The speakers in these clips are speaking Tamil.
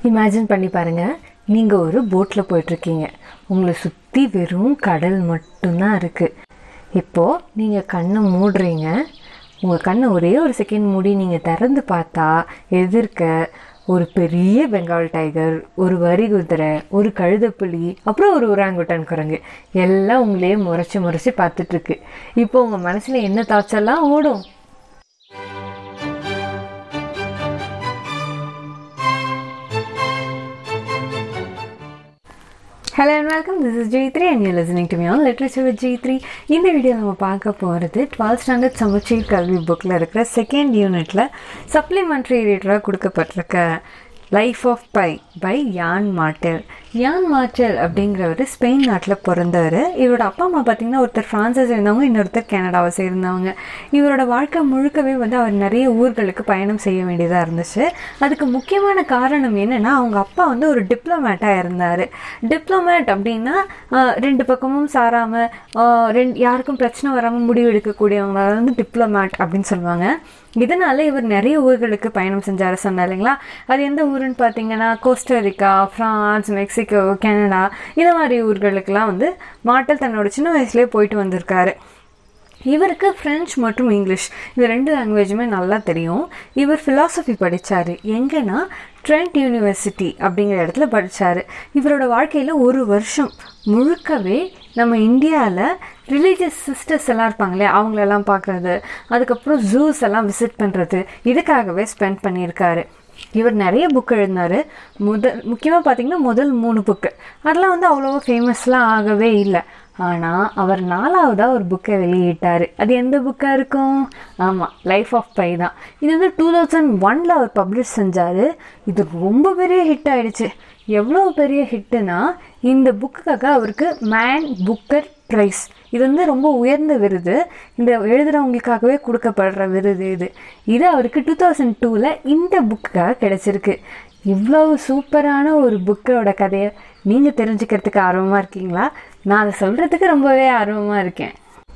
இமேஜின் பண்ணி பாருங்க நீங்கள் ஒரு போட்டில் போயிட்டுருக்கீங்க உங்களை சுற்றி வெறும் கடல் மட்டும்தான் இருக்குது இப்போது நீங்கள் கண்ணை மூடுறீங்க உங்கள் கண்ணை ஒரே ஒரு செகண்ட் மூடி நீங்கள் திறந்து பார்த்தா எதிர்க்க ஒரு பெரிய பெங்கால் டைகர் ஒரு வரி குதிரை ஒரு கழுதைப்புலி அப்புறம் ஒரு உராங்குட்டான் குரங்கு எல்லாம் உங்களையே முறைச்சி முறைச்சி பார்த்துட்ருக்கு இப்போ உங்கள் மனசில் என்ன தாட்ஸ் எல்லாம் ஓடும் hello and welcome this is Jai three and you listening to me on literature with Jai three இந்த வீடியோ நம்ம பார்க்க போகிறது டுவெல்த் ஸ்டாண்டர்ட் சமச்சீர் கல்வி புக்கில் இருக்கிற செகண்ட் யூனிட்டில் சப்ளிமெண்ட்ரி ரீடராக கொடுக்கப்பட்டிருக்க life of Pi Pi Yann Martel Yann Martel அப்படிங்கிறவர் ஸ்பெயின் நாட்டில் பிறந்தவர் இவரோட அப்பா அம்மா பார்த்தீங்கன்னா ஒருத்தர் ஃப்ரான்ஸை சேர்ந்தவங்க இன்னொருத்தர் கனடாவை சேர்ந்தவங்க இவரோட வாழ்க்கை முழுக்கவே வந்து அவர் நிறைய ஊர்களுக்கு பயணம் செய்ய வேண்டியதாக இருந்துச்சு அதுக்கு முக்கியமான காரணம் என்னென்னா அவங்க அப்பா வந்து ஒரு டிப்ளமேட்டாக இருந்தார் டிப்ளமேட் அப்படின்னா ஆஹ், ரெண்டு பக்கமும் சாராமல் ரெண்டு யாருக்கும் பிரச்சனை வராமல் முடிவு எடுக்கக்கூடியவங்க வந்து டிப்ளமேட் அப்படின்னு சொல்லுவாங்க இதனால இவர் நிறைய ஊர்களுக்கு பயணம் செஞ்சாரு சொன்னார் இல்லைங்களா அது எந்த ஊருன்னு பார்த்தீங்கன்னா கோஸ்டரிக்கா ஃப்ரான்ஸ் மெக்சிகோ கனடா இந்த மாதிரி ஊர்களுக்கெல்லாம் வந்து மாட்டல் தன்னோட சின்ன வயசுலேயே போயிட்டு வந்திருக்காரு இவருக்கு ஃப்ரெஞ்ச் மற்றும் இங்கிலீஷ் இந்த ரெண்டு லாங்குவேஜுமே நல்லா தெரியும் இவர் ஃபிலாசபி படித்தார் எங்கன்னா ட்ரெண்ட் யூனிவர்சிட்டி அப்படிங்கிற இடத்துல படித்தார் இவரோட வாழ்க்கையில் ஒரு வருஷம் முழுக்கவே நம்ம இந்தியாவில் ரிலீஜியஸ் சிஸ்டர்ஸ் எல்லாம் இருப்பாங்களே அவங்களெல்லாம் பார்க்குறது அதுக்கப்புறம் ஜூஸ் எல்லாம் விசிட் பண்ணுறது இதுக்காகவே ஸ்பெண்ட் பண்ணியிருக்காரு இவர் நிறைய புக் எழுதினார் முதல் முக்கியமாக பார்த்தீங்கன்னா முதல் மூணு புக்கு அதெல்லாம் வந்து அவ்வளோவா ஃபேமஸ்லாம் ஆகவே இல்லை ஆனால் அவர் நாலாவதாக ஒரு புக்கை வெளியிட்டார் அது எந்த புக்காக இருக்கும் ஆமாம் லைஃப் ஆஃப் பை தான் இது வந்து டூ தௌசண்ட் ஒனில் அவர் பப்ளிஷ் செஞ்சார் இது ரொம்ப பெரிய ஹிட் ஆயிடுச்சு எவ்வளோ பெரிய ஹிட்டுனா இந்த புக்குக்காக அவருக்கு மேன் புக்கர் ப்ரைஸ் இது வந்து ரொம்ப உயர்ந்த விருது இந்த எழுதுகிறவங்களுக்காகவே கொடுக்கப்படுற விருது இது இது அவருக்கு டூ தௌசண்ட் டூவில் இந்த புக்குக்காக கிடச்சிருக்கு இவ்வளவு சூப்பரான ஒரு புக்கோட கதையை நீங்கள் தெரிஞ்சுக்கிறதுக்கு ஆர்வமாக இருக்கீங்களா நான் அதை சொல்கிறதுக்கு ரொம்பவே ஆர்வமாக இருக்கேன்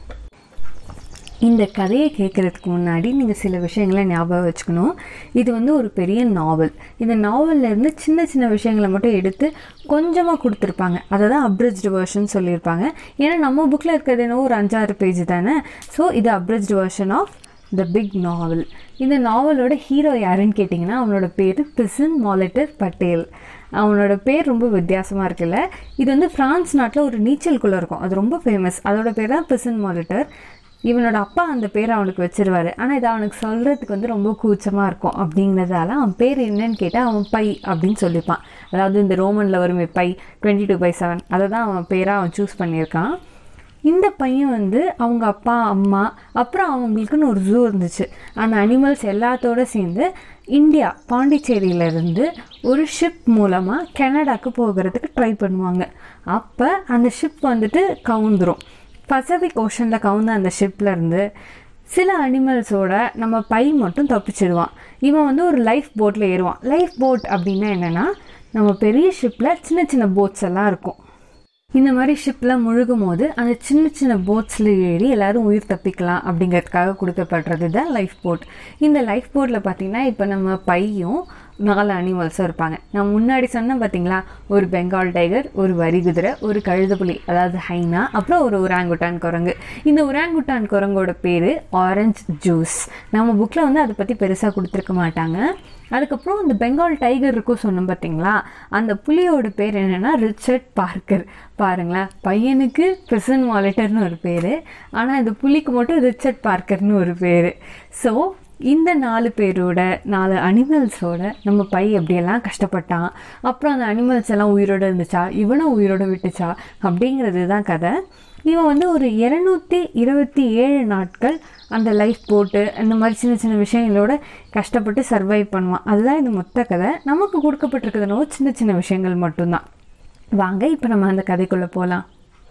இந்த கதையை கேட்குறதுக்கு முன்னாடி நீங்கள் சில விஷயங்களை ஞாபகம் வச்சுக்கணும் இது வந்து ஒரு பெரிய நாவல் இந்த நாவல்ல இருந்து சின்ன சின்ன விஷயங்களை மட்டும் எடுத்து கொஞ்சமாக கொடுத்துருப்பாங்க அதை தான் அப்ரிஜ்டு வேர்ஷன் சொல்லியிருப்பாங்க ஏன்னா நம்ம புக்கில் இருக்கிறது என்னவோ ஒரு அஞ்சாறு பேஜ் தானே ஸோ இது abridged version of the big novel இந்த நாவலோட ஹீரோ யாருன்னு கேட்டிங்கன்னா அவனோட பேர் பிசன் மாலிட்டர் பட்டேல் அவனோட பேர் ரொம்ப வித்தியாசமாக இருக்குல்ல இது வந்து ஃப்ரான்ஸ் நாட்டில் ஒரு நீச்சல் குளம் இருக்கும் அது ரொம்ப ஃபேமஸ் அதோட பேர் தான் பிசன் மாலிட்டர் இவனோட அப்பா அந்த பேரை அவனுக்கு வச்சிருவாரு ஆனால் இது அவனுக்கு சொல்கிறதுக்கு வந்து ரொம்ப கூச்சமாக இருக்கும் அப்படிங்கிறதால அவன் பேர் என்னன்னு கேட்டால் அவன் பை அப்படின்னு சொல்லிப்பான் அதாவது இந்த ரோமனில் வருமே pi twenty two by seven அதை தான் அவன் பேராக அவன் சூஸ் பண்ணியிருக்கான் இந்த பையன் வந்து அவங்க அப்பா அம்மா அப்புறம் அவங்களுக்குன்னு ஒரு ஜூ இருந்துச்சு அந்த அனிமல்ஸ் எல்லாத்தோட சேர்ந்து இந்தியா பாண்டிச்சேரியிலேருந்து ஒரு ஷிப் மூலமாக கனடாக்கு போகிறதுக்கு ட்ரை பண்ணுவாங்க அப்போ அந்த ஷிப் வந்துட்டு கவுந்துரும் பசிபிக் ஓஷனில் கவுந்த அந்த ஷிப்பில் இருந்து சில அனிமல்ஸோட நம்ம பை மட்டும் தப்பிச்சிடுவான் இவன் வந்து ஒரு லைஃப் போட்டில் ஏறுவான் லைஃப் போட் அப்படின்னா என்னென்னா நம்ம பெரிய ஷிப்பில் சின்ன சின்ன போட்ஸ் எல்லாம் இருக்கும் இந்த மாதிரி ஷிப்பில் முழுகும் போது அந்த சின்ன சின்ன போட்ஸில் ஏறி எல்லாரும் உயிர் தப்பிக்கலாம் அப்படிங்கிறதுக்காக கொடுக்கப்படுறது தான் லைஃப் போட் இந்த லைஃப் போட்டில் பார்த்தீங்கன்னா இப்போ நம்ம பையும் நாலு அனிமல்ஸும் இருப்பாங்க நான் முன்னாடி சொன்னேன் பார்த்தீங்களா ஒரு பெங்கால் டைகர் ஒரு வரி குதிரை ஒரு கழுதைப்புலி அதாவது ஹைனா அப்புறம் ஒரு உராங்குட்டான் குரங்கு இந்த உராங்குட்டான் குரங்கோட பேர் ஆரஞ்ச் ஜூஸ் நம்ம புக்கில் வந்து அதை பற்றி பெருசாக கொடுத்துருக்க மாட்டாங்க அதுக்கப்புறம் அந்த பெங்கால் டைகர் இருக்கும் சொன்னோம் பார்த்தீங்களா அந்த புலியோட பேர் என்னென்னா ரிச்சர்ட் பார்க்கர் பாருங்களேன் பையனுக்கு பிரிசன் வாலெட்டர்னு ஒரு பேர் ஆனால் இந்த புலிக்கு மட்டும் ரிச்சர்ட் பார்க்கர்னு ஒரு பேர் ஸோ இந்த நாலு பேரோட நாலு அனிமல்ஸோட நம்ம பை எப்படியெல்லாம் கஷ்டப்பட்டான் அப்புறம் அந்த அனிமல்ஸ் எல்லாம் உயிரோட இருந்துச்சா இவனும் உயிரோட விட்டுச்சா அப்படிங்கிறது தான் கதை இவன் வந்து ஒரு இரநூத்தி இருபத்தி ஏழு நாட்கள் அந்த லைஃப் போட்டு அந்த மாதிரி சின்ன சின்ன விஷயங்களோட கஷ்டப்பட்டு சர்வைவ் பண்ணுவான் அதுதான் இந்த மொத்த கதை நமக்கு கொடுக்கப்பட்டிருக்கிறதுனோ சின்ன சின்ன விஷயங்கள் மட்டும்தான் வாங்க இப்போ நம்ம அந்த கதைக்குள்ளே போகலாம்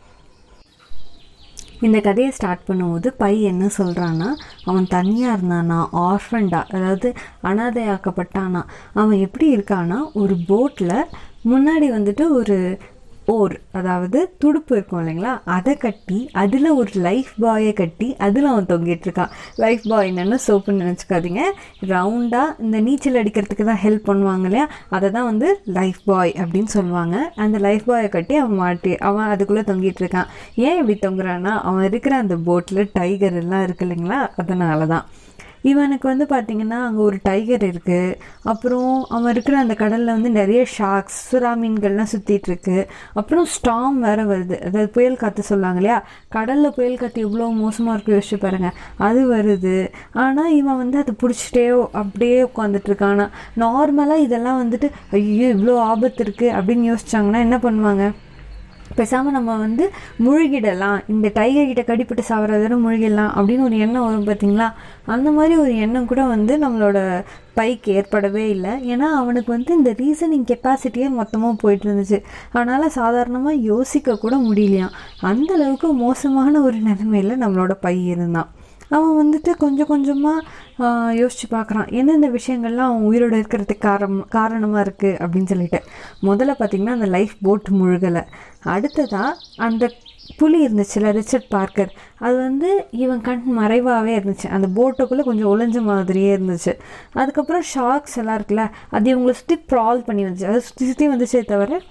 இந்த கதையை ஸ்டார்ட் பண்ணும்போது பை என்ன சொல்கிறான்னா அவன் தனியாக இருந்தானா ஆர்ஃபண்டா அதாவது அனாதையாக்கப்பட்டானா அவன் எப்படி இருக்கானா ஒரு போட்டில் முன்னாடி வந்துட்டு ஒரு ஓர் அதாவது துடுப்பு இருக்கும் இல்லைங்களா அதை கட்டி அதில் ஒரு லைஃப் பாயை கட்டி அதில் அவன் தொங்கிட்டு இருக்கான் லைஃப் பாய் என்னென்னு சோப்புன்னு நினச்சிக்காதீங்க ரவுண்டாக இந்த நீச்சல் அடிக்கிறதுக்கு தான் ஹெல்ப் பண்ணுவாங்க இல்லையா அதை தான் வந்து லைஃப் பாய் அப்படின்னு சொல்லுவாங்க அந்த லைஃப் பாயை கட்டி அவன் மாட்டி அவன் அதுக்குள்ளே தொங்கிட்டு இருக்கான் ஏன் இப்படி தொங்குறான்னா அவன் இருக்கிற அந்த போட்டில் டைகர் எல்லாம் இருக்கு இல்லைங்களா அதனால தான் இவனுக்கு வந்து பார்த்திங்கன்னா அங்கே ஒரு டைகர் இருக்குது அப்புறம் அவன் இருக்கிற அந்த கடலில் வந்து நிறைய ஷார்க்ஸ் சுறா மீன்கள்லாம் சுற்றிட்டு இருக்கு அப்புறம் ஸ்டாம் வேறு வருது அதாவது புயல் காற்று சொல்லுவாங்க இல்லையா கடலில் புயல் காற்று இவ்வளோ மோசமாக இருக்கு யோசிச்சு பாருங்கள் அது வருது ஆனால் இவன் வந்து அதை பிடிச்சிட்டே அப்படியே உட்காந்துட்டு இருக்கான் ஆனால் நார்மலாக இதெல்லாம் வந்துட்டு ஐயோ இவ்வளோ ஆபத்து இருக்குது அப்படின்னு யோசிச்சாங்கன்னா என்ன பண்ணுவாங்க பேசாமல் நம்ம வந்து முழுகிடலாம் இந்த டைகர் கிட்ட கடிப்பட்டு சாவறதோட முழுகிடலாம் அப்படின்னு ஒரு எண்ணம் வரும் பார்த்தீங்களா அந்த மாதிரி ஒரு எண்ணம் கூட வந்து நம்மளோட பைக்கு ஏற்படவே இல்லை ஏன்னா அவனுக்கு வந்து இந்த ரீசனிங் கெப்பாசிட்டியே மொத்தமாக போயிட்டு இருந்துச்சு அதனால் சாதாரணமாக யோசிக்க கூட முடியலையாம் அந்த அளவுக்கு மோசமான ஒரு நிலைமையில நம்மளோட பை இருந்தான் அவன் வந்துட்டு கொஞ்சம் கொஞ்சமாக யோசித்து பார்க்குறான் எந்தெந்த விஷயங்கள்லாம் அவன் உயிரோடு இருக்கிறதுக்கு காரணம் காரணமாக இருக்குது அப்படின்னு சொல்லிட்டு முதல்ல பார்த்திங்கன்னா அந்த லைஃப் போட் முழுகலை அடுத்ததாக அந்த புலி இருந்துச்சுல ரிச்சர்ட் பார்க்கர் அது வந்து இவன் கண் மறைவாகவே இருந்துச்சு அந்த போட்டுக்குள்ளே கொஞ்சம் ஒளிஞ்ச மாதிரியே இருந்துச்சு அதுக்கப்புறம் ஷார்க்ஸ் எல்லாம் இருக்குல்ல அது இவங்களை சுற்றி ப்ரால் பண்ணி வந்துச்சு அதை சுற்றி சுற்றி வந்துச்சே தவிர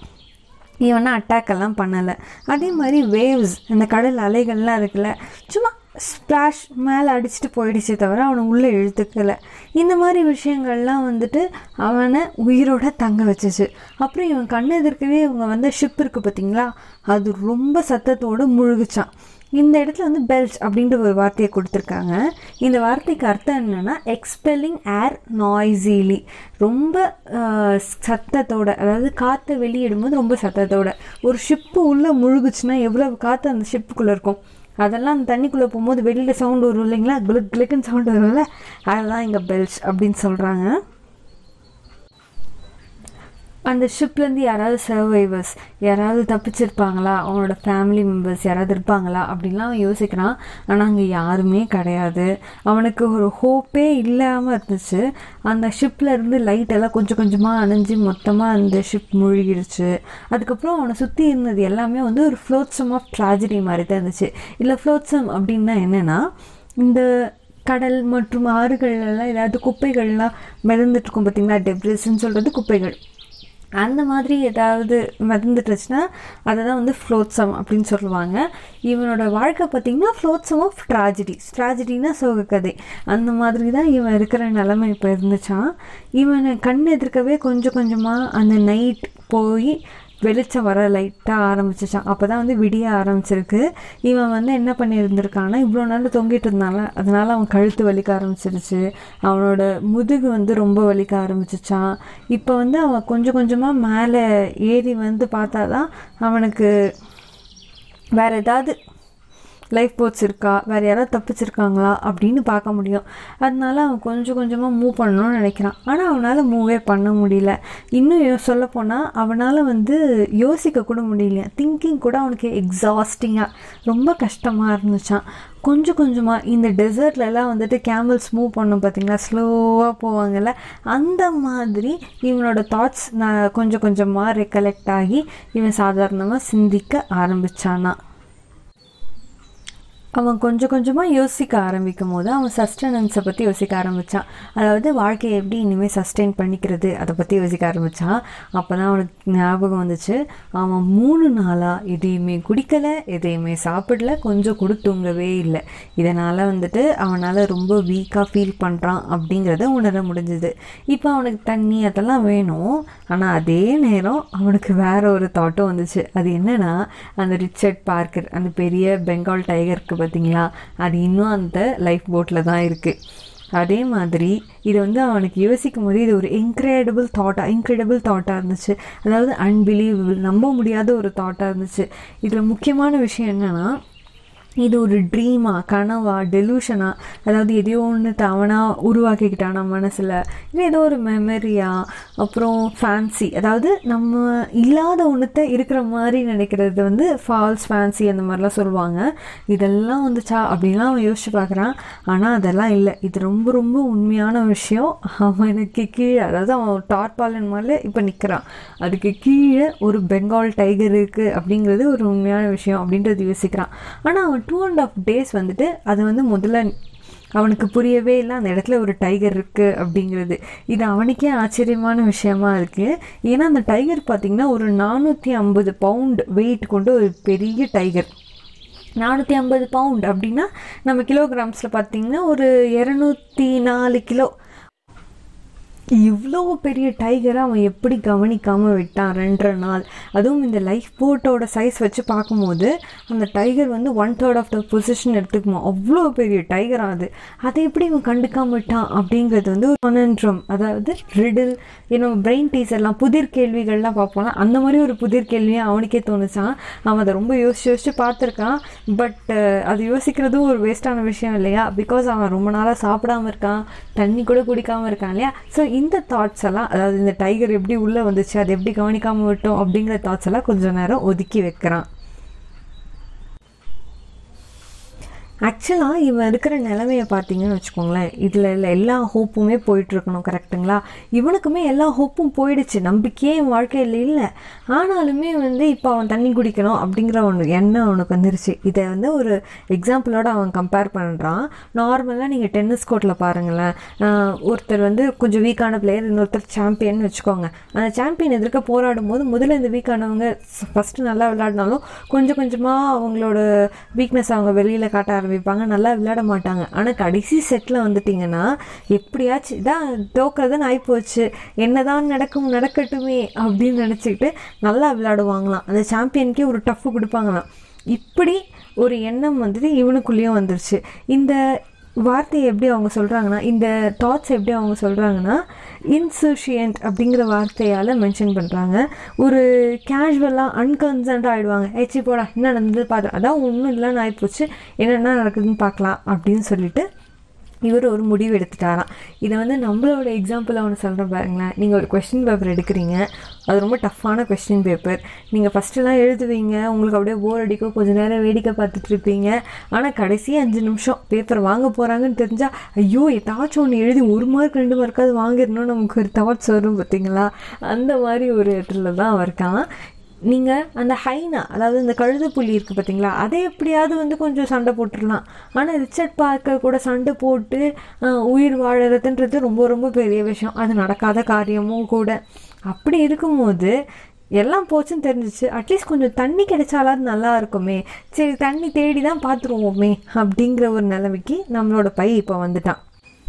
இவனை அட்டாக் எல்லாம் பண்ணலை அதே மாதிரி வேவ்ஸ் இந்த கடல் அலைகள்லாம் இருக்குல்ல சும்மா ஸ்ப்ளாஷ் மேலே அடிச்சுட்டு போயிடுச்சே தவிர அவனை உள்ளே இழுத்துக்கலை இந்த மாதிரி விஷயங்கள்லாம் வந்துட்டு அவனை உயிரோட தங்க வச்சுச்சு அப்புறம் இவன் கண்ணு எதிர்க்கவே இவங்க வந்து ஷிப் இருக்குது பார்த்தீங்களா அது ரொம்ப சத்தத்தோடு முழுகுச்சான் இந்த இடத்துல வந்து பெல்ட் அப்படின்ற ஒரு வார்த்தையை கொடுத்துருக்காங்க இந்த வார்த்தைக்கு அர்த்தம் என்னென்னா எக்ஸ்பெல்லிங் ஏர் நாய்ஸிலி ரொம்ப சத்தத்தோட அதாவது காற்றை வெளியிடும்போது ரொம்ப சத்தத்தோட ஒரு ஷிப்பு உள்ளே முழுகுச்சுன்னா எவ்வளோ காற்று அந்த ஷிப்புக்குள்ளே இருக்கும் அதெல்லாம் அந்த தண்ணிக்குள்ளே போகும்போது வெளியில் சவுண்டு வரும் இல்லைங்களா குலுக் குலுக்குன்னு சவுண்டு வரும்ல அதெல்லாம் இங்கே பெல்ஸ் அப்படின்னு சொல்கிறாங்க அந்த ஷிப்லேருந்து யாராவது சர்வைவர்ஸ் யாராவது தப்பிச்சிருப்பாங்களா அவனோட ஃபேமிலி மெம்பர்ஸ் யாராவது இருப்பாங்களா அப்படின்லாம் அவன் யோசிக்கிறான் ஆனால் அங்கே யாருமே கிடையாது அவனுக்கு ஒரு ஹோப்பே இல்லாமல் இருந்துச்சு அந்த ஷிப்பில் இருந்து லைட் எல்லாம் கொஞ்சம் கொஞ்சமாக அணைஞ்சு மொத்தமாக அந்த ஷிப் மூழ்கிடுச்சு அதுக்கப்புறம் அவனை சுற்றி இருந்தது எல்லாமே வந்து ஒரு ஃப்ளோட்ஸம் ஆஃப் ட்ராஜடி மாதிரி தான் இருந்துச்சு இல்லை ஃப்ளோட்ஸம் அப்படின்னா என்னென்னா இந்த கடல் மற்றும் ஆறுகள்லாம் ஏதாவது குப்பைகள்லாம் மிதந்துட்டு இருக்கும் பார்த்தீங்களா டெப்ரிஸ்ன்னு சொல்கிறது குப்பைகள் அந்த மாதிரி ஏதாவது மிதந்துட்டுச்சுன்னா அதை தான் வந்து ஃப்ளோட்ஸம் அப்படின்னு சொல்லுவாங்க இவனோட வாழ்க்கை பார்த்திங்கன்னா ஃப்ளோட்ஸம் ஆஃப் ட்ராஜடிஸ் ட்ராஜடினா சோகக்கதை அந்த மாதிரி தான் இவன் இருக்கிற நிலமை இப்போ இருந்துச்சான் இவனை கண் எதிர்க்கவே கொஞ்சம் கொஞ்சமாக அந்த நைட் போய் வெளிச்சம் வர லைட்டாக ஆரம்பிச்சிச்சான் அப்போ தான் வந்து விடிய ஆரம்பிச்சிருக்கு இவன் வந்து என்ன பண்ணியிருந்திருக்கான்னா இவ்வளோ நாள் தொங்கிட்டு இருந்தால அதனால அவன் கழுத்து வலிக்க ஆரம்பிச்சிருச்சு அவனோட முதுகு வந்து ரொம்ப வலிக்க ஆரம்பிச்சிச்சான் இப்போ வந்து அவன் கொஞ்சம் கொஞ்சமாக மேலே ஏறி வந்து பார்த்தா தான் அவனுக்கு வேறு ஏதாவது லைஃப் போட்ஸ் இருக்கா வேறு யாராவது தப்பிச்சிருக்காங்களா அப்படின்னு பார்க்க முடியும் அதனால அவன் கொஞ்சம் கொஞ்சமாக மூவ் பண்ணணும்னு நினைக்கிறான் ஆனால் அவனால் மூவே பண்ண முடியல இன்னும் யோ சொல்லப்போனால் அவனால் வந்து யோசிக்க கூட முடியல திங்கிங் கூட அவனுக்கு எக்ஸாஸ்டிங்காக ரொம்ப கஷ்டமாக இருந்துச்சான் கொஞ்சம் கொஞ்சமாக இந்த டெசர்ட்லலாம் வந்துட்டு கேமல்ஸ் மூவ் பண்ணும் பார்த்தீங்களா ஸ்லோவாக போவாங்கல்ல அந்த மாதிரி இவனோட தாட்ஸ் நான் கொஞ்சம் கொஞ்சமாக ரெக்கலெக்ட் ஆகி இவன் சாதாரணமாக சிந்திக்க ஆரம்பித்தானா அவன் கொஞ்சம் கொஞ்சமாக யோசிக்க ஆரம்பிக்கும் போது அவன் சஸ்டனன்ஸை பற்றி யோசிக்க ஆரம்பித்தான் அதாவது வாழ்க்கையை எப்படி இனிமேல் சஸ்டெயின் பண்ணிக்கிறது அதை பற்றி யோசிக்க ஆரம்பித்தான் அப்போ தான் அவனுக்கு ஞாபகம் வந்துச்சு அவன் மூணு நாளாக எதையுமே குடிக்கலை எதையுமே சாப்பிடல கொஞ்சம் கூட தூங்கவே இல்லை இதனால் வந்துட்டு அவனால் ரொம்ப வீக்காக ஃபீல் பண்ணுறான் அப்படிங்கிறத உணர முடிஞ்சுது இப்போ அவனுக்கு தண்ணி அதெல்லாம் வேணும் ஆனால் அதே நேரம் அவனுக்கு வேற ஒரு தாட்டும் வந்துச்சு அது என்னன்னா அந்த ரிச்சர்ட் பார்க்கர் அந்த பெரிய பெங்கால் டைகருக்கு பார்த்தீங்களா அது இன்னும் அந்த லைஃப் போட்டில் தான் இருக்குது அதே மாதிரி இது வந்து அவனுக்கு யோசிக்கும் போது இது ஒரு இன்க்ரெடிபிள் தாட்டாக இன்க்ரெடிபிள் தாட்டாக இருந்துச்சு அதாவது அன்பிலீவபிள் நம்ப முடியாத ஒரு தாட்டாக இருந்துச்சு இதில் முக்கியமான விஷயம் என்னென்னா இது ஒரு ட்ரீமா கனவா டெலூஷனா அதாவது எதையோ ஒன்று அவனாக உருவாக்கிக்கிட்டானா மனசில் இல்லை ஏதோ ஒரு மெமரியா அப்புறம் ஃபேன்சி அதாவது நம்ம இல்லாத ஒன்றத்தை இருக்கிற மாதிரி நினைக்கிறது வந்து ஃபால்ஸ் ஃபேன்சி அந்த மாதிரிலாம் சொல்லுவாங்க இதெல்லாம் வந்துச்சா அப்படின்லாம் அவன் யோசிச்சு பார்க்குறான் ஆனால் அதெல்லாம் இல்லை இது ரொம்ப ரொம்ப உண்மையான விஷயம் அவனுக்கு கீழே அதாவது அவன் டார்பாலன் மேலே இப்போ நிற்கிறான் அதுக்கு கீழே ஒரு பெங்கால் டைகர் இருக்குது அப்படிங்கிறது ஒரு உண்மையான விஷயம் அப்படின்றது யோசிக்கிறான் ஆனால் அவன் டூ அண்ட் ஆஃப் டேஸ் வந்துட்டு அது வந்து முதல்ல அவனுக்கு புரியவே இல்லை அந்த இடத்துல ஒரு டைகர் இருக்குது அப்படிங்கிறது இது அவனுக்கே ஆச்சரியமான விஷயமா இருக்குது ஏன்னா அந்த டைகர் பார்த்திங்கன்னா ஒரு நானூற்றி ஐம்பது பவுண்ட் வெயிட் கொண்டு ஒரு பெரிய டைகர் நானூற்றி ஐம்பது பவுண்ட் அப்படின்னா நம்ம கிலோகிராம்ஸில் பார்த்திங்கன்னா ஒரு இரநூத்தி நாலு கிலோ இவ்வளோ பெரிய டைகரை அவன் எப்படி கவனிக்காமல் விட்டான் ரெண்டரை நாள் அதுவும் இந்த லைஃப் போட்டோட சைஸ் வச்சு பார்க்கும்போது அந்த டைகர் வந்து one third of the position எடுத்துக்குமா அவ்வளோ பெரிய டைகராக அது அதை எப்படி இவன் கண்டுக்காம விட்டான் அப்படிங்கிறது வந்து ஒரு கனன்ட்ரம் அதாவது ரிடில் ஏன்னா பிரெயின் டீசர்லாம் புதிர் கேள்விகள்லாம் பார்ப்போம்ல அந்த மாதிரி ஒரு புதிர் கேள்வியாக அவனுக்கே தோணுச்சான் அவன் அதை ரொம்ப யோசிச்சு யோசிச்சு பார்த்துருக்கான் பட் அது யோசிக்கிறதும் ஒரு வேஸ்டான விஷயம் இல்லையா பிகாஸ் அவன் ரொம்ப நாளாக சாப்பிடாம இருக்கான் தண்ணி கூட குடிக்காமல் இருக்கான் இல்லையா ஸோ இந்த தாட்ஸ் எல்லாம் அதாவது இந்த டைகர் எப்படி உள்ளே வந்துச்சு அது எப்படி கவனிக்காமல் விட்டோம் அப்படிங்கிற தாட்ஸ் எல்லாம் கொஞ்சம் நேரம் ஒதுக்கி வைக்கிறான் ஆக்சுவலாக இவன் இருக்கிற நிலமையை பார்த்தீங்கன்னு வச்சுக்கோங்களேன் இதில் இல்லை எல்லா ஹோப்புமே போயிட்டுருக்கணும் கரெக்டுங்களா இவனுக்குமே எல்லா ஹோப்பும் போயிடுச்சு நம்பிக்கையே என் வாழ்க்கையில் இல்லை ஆனாலுமே வந்து இப்போ அவன் தண்ணி குடிக்கணும் அப்படிங்கிற ஒன்று எண்ணம் அவனுக்கு வந்துருச்சு இதை வந்து ஒரு எக்ஸாம்பிளோட அவன் கம்பேர் பண்ணுறான் நார்மலாக நீங்கள் டென்னிஸ் கோர்ட்டில் பாருங்களேன் ஆஹ் ஒருத்தர் வந்து கொஞ்சம் வீக்கான பிளேயர் இன்னொருத்தர் சாம்பியன் வச்சுக்கோங்க அந்த சாம்பியன் எதிர்க்க போராடும் போது முதல்ல இந்த வீக்கானவங்க ஃபஸ்ட்டு நல்லா விளையாடினாலும் கொஞ்சம் கொஞ்சமாக அவங்களோட வீக்னஸ் அவங்க வெளியில் காட்ட ஆரம்பிப்பாங்க நல்லா விளையாட மாட்டாங்க ஆனால் கடைசி செட்டில் வந்துட்டிங்கன்னா எப்படியாச்சும் இதான் தோக்கிறதுன்னு ஆகிப்போச்சு என்னதான் நடக்கும் நடக்கட்டுமே அப்படின்னு நினச்சிக்கிட்டு நல்லா விளையாடுவாங்களாம் அந்த சாம்பியனுக்கே ஒரு டஃப் கொடுப்பாங்களாம் இப்படி ஒரு எண்ணம் வந்துட்டு இவனுக்குள்ளேயும் வந்துருச்சு இந்த வார்த்தையை எப்படி அவங்க சொல்கிறாங்கன்னா இந்த தாட்ஸ் எப்படி அவங்க சொல்கிறாங்கன்னா இன்சூஷியன்ட் அப்படிங்கிற வார்த்தையால் மென்ஷன் பண்ணுறாங்க ஒரு கேஷுவலாக அன்கன்சர்ன்டாக ஆகிடுவாங்க ஏச்சி போடா என்ன நடந்தது பார்த்து அதான் ஒன்றும் இல்லைன்னு ஆகிப்போச்சு என்னென்ன நடக்குதுன்னு பார்க்கலாம் அப்படின்னு சொல்லிட்டு இவர் ஒரு முடிவு எடுத்துட்டாராம் இதை வந்து நம்மளோட எக்ஸாம்பிள் அவனு சொல்கிறேன் பாருங்களேன் நீங்கள் ஒரு கொஸ்டின் பேப்பர் எடுக்கிறீங்க அது ரொம்ப டஃப்பான கொஸ்டின் பேப்பர் நீங்கள் ஃபஸ்ட்டுலாம் எழுதுவீங்க உங்களுக்கு அப்படியே போர் அடிக்கும் கொஞ்சம் நேரம் வேடிக்கை பார்த்துட்டு இருப்பீங்க ஆனால் கடைசி அஞ்சு நிமிஷம் பேப்பர் வாங்க போகிறாங்கன்னு தெரிஞ்சால் ஐயோ ஏதாச்சும் ஒன்று எழுதி ஒரு மார்க் ரெண்டு மார்க்காவது வாங்கிடணும் நமக்கு ஒரு தாட்ஸ் வரும் பார்த்தீங்களா அந்த மாதிரி ஒரு இடத்துல தான் அவன் இருக்கான் நீங்கள் அந்த ஹைனா அதாவது இந்த கழுது புலி இருக்குது பார்த்தீங்களா அதை எப்படியாவது வந்து கொஞ்சம் சண்டை போட்டுடலாம் ஆனால் ரிச்சர்ட் பார்க்கர் கூட சண்டை போட்டு ஆஹ், உயிர் வாழறதுன்றது ரொம்ப ரொம்ப பெரிய விஷயம் அது நடக்காத காரியமும் கூட அப்படி இருக்கும்போது எல்லாம் போச்சுன்னு தெரிஞ்சிச்சு அட்லீஸ்ட் கொஞ்சம் தண்ணி கிடைச்சாலாவது நல்லா இருக்குமே சரி தண்ணி தேடி தான் பார்த்துருவோமே அப்படிங்கிற ஒரு நிலைமைக்கு நம்மளோட பை இப்போ வந்துட்டான்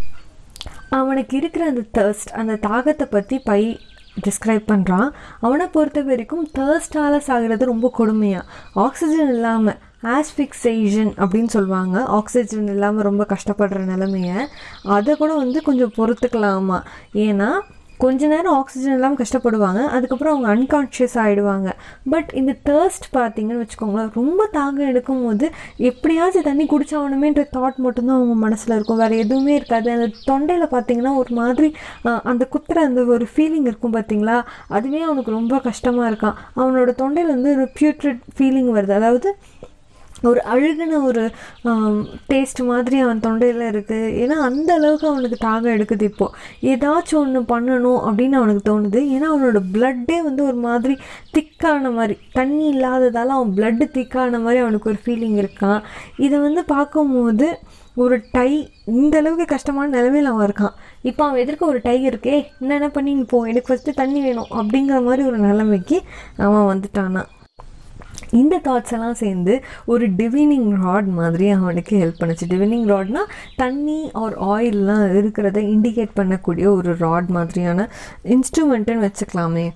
அவனுக்கு இருக்கிற அந்த தர்ஸ்ட் அந்த தாகத்தை பற்றி பை டிஸ்கிரைப் பண்ணுறான் அவனை பொறுத்த வரைக்கும் தேர்ஸ்டால் சாகிறது ரொம்ப கொடுமையாக ஆக்சிஜன் இல்லாமல் ஆஸ்பிக்சேஷன் அப்படின்னு சொல்லுவாங்க ஆக்சிஜன் இல்லாமல் ரொம்ப கஷ்டப்படுற நிலமைய அதை கூட வந்து கொஞ்சம் பொறுத்துக்கலாமா ஏன்னா கொஞ்ச நேரம் ஆக்சிஜன் இல்லாமல் கஷ்டப்படுவாங்க அதுக்கப்புறம் அவங்க அன்கான்ஷியஸ் ஆகிடுவாங்க பட் இந்த தேர்ஸ்ட் பார்த்தீங்கன்னு வச்சுக்கோங்களேன் ரொம்ப தாகம் எடுக்கும் போது எப்படியாச்சும் தண்ணி குடிச்சாகணுமேன்ற தாட் மட்டும்தான் அவங்க மனசில் இருக்கும் வேறு எதுவுமே இருக்காது அந்த தொண்டையில் பார்த்தீங்கன்னா ஒரு மாதிரி ஆஹ், அந்த குத்துற அந்த ஒரு ஃபீலிங் இருக்கும் பார்த்தீங்களா அதுவே அவனுக்கு ரொம்ப கஷ்டமாக இருக்கான் அவனோட தொண்டையில் வந்து ஒரு பியூட்ரட் ஃபீலிங் வருது அதாவது ஒரு அழுகுன ஒரு டேஸ்ட் மாதிரி அவன் தொண்டையில் இருக்குது ஏன்னா அந்த அளவுக்கு அவனுக்கு தாகம் எடுக்குது இப்போது ஏதாச்சும் ஒன்று பண்ணணும் அப்படின்னு அவனுக்கு தோணுது ஏன்னா அவனோட பிளட்டே வந்து ஒரு மாதிரி திக்கான மாதிரி தண்ணி இல்லாததால் அவன் பிளட்டு திக்கான மாதிரி அவனுக்கு ஒரு ஃபீலிங் இருக்கான் இதை வந்து பார்க்கும்போது ஒரு டை இந்த அளவுக்கு கஷ்டமான நிலமையில் அவன் இருக்கான் இப்போ அவன் எதிர்க்க ஒரு டை இருக்கே என்னென்ன பண்ணி நீ போ எனக்கு ஃபஸ்ட்டு தண்ணி வேணும் அப்படிங்கிற மாதிரி ஒரு நிலைமைக்கு அவன் வந்துட்டானா இந்த தாட்ஸ் எல்லாம் சேர்ந்து ஒரு டிவினிங் ராட் மாதிரி அவனுக்கு ஹெல்ப் பண்ணுச்சு டிவினிங் ராட்னா தண்ணி ஆர் ஆயில்லாம் இருக்கிறத இண்டிகேட் பண்ணக்கூடிய ஒரு ராட் மாதிரியான இன்ஸ்ட்ருமெண்ட்டுன்னு வச்சுக்கலாமே